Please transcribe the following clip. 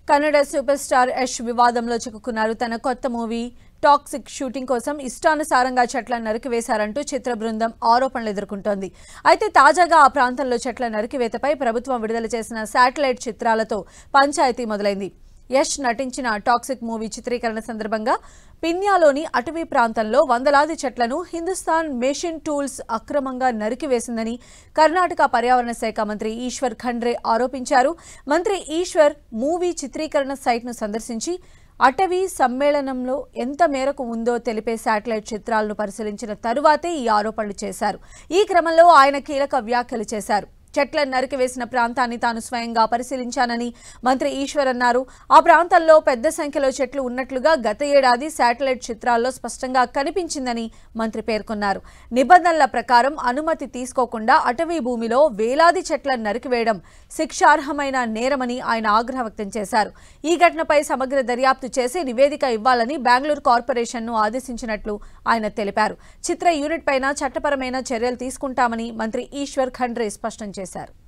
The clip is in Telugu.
కన్నడ సూపర్ స్టార్ యష్ వివాదంలో చిక్కుకున్నారు తన కొత్త మూవీ టాక్సిక్ షూటింగ్ కోసం ఇష్టానుసారంగా చెట్లను నరికివేశారంటూ చిత్ర బృందం ఆరోపణలు ఎదుర్కొంటోంది అయితే తాజాగా ఆ ప్రాంతంలో చెట్ల నరికివేతపై ప్రభుత్వం విడుదల చేసిన శాటిలైట్ చిత్రాలతో పంచాయతీ మొదలైంది యష్ నటించిన టాక్సిక్ మూవీ చిత్రీకరణ సందర్భంగా పిన్యాలోని అటవీ ప్రాంతంలో వందలాది చెట్లను హిందుస్థాన్ మెషిన్ టూల్స్ అక్రమంగా నరికివేసిందని కర్ణాటక పర్యావరణ శాఖ మంత్రి ఈశ్వర్ ఖండ్రే ఆరోపించారు మంత్రి ఈశ్వర్ మూవీ చిత్రీకరణ సైట్ను సందర్శించి అటవీ సమ్మేళనంలో ఎంత మేరకు ఉందో తెలిపే శాటిలైట్ చిత్రాలను పరిశీలించిన తరువాతే ఈ ఆరోపణలు చేశారు ఈ క్రమంలో ఆయన కీలక వ్యాఖ్యలు చేశారు చెట్లను నరికివేసిన ప్రాంతాన్ని తాను స్వయంగా పరిశీలించానని మంత్రి ఈశ్వర్ అన్నారు ఆ ప్రాంతంలో పెద్ద సంఖ్యలో చెట్లు ఉన్నట్లుగా గత ఏడాది శాటిలైట్ చిత్రాల్లో స్పష్టంగా కనిపించిందని మంత్రి పేర్కొన్నారు నిబంధనల ప్రకారం అనుమతి తీసుకోకుండా అటవీ భూమిలో వేలాది చెట్లను నరికివేయడం శిక్షార్హమైన నేరమని ఆయన ఆగ్రహం వ్యక్తం చేశారు ఈ ఘటనపై సమగ్ర దర్యాప్తు చేసి నివేదిక ఇవ్వాలని బెంగళూరు కార్పొరేషన్ను ఆదేశించినట్లు ఆయన తెలిపారు చిత్ర యూనిట్ పైన చట్టపరమైన చర్యలు తీసుకుంటామని మంత్రి ఈశ్వర్ ఖండ్రే స్పష్టం చేశారు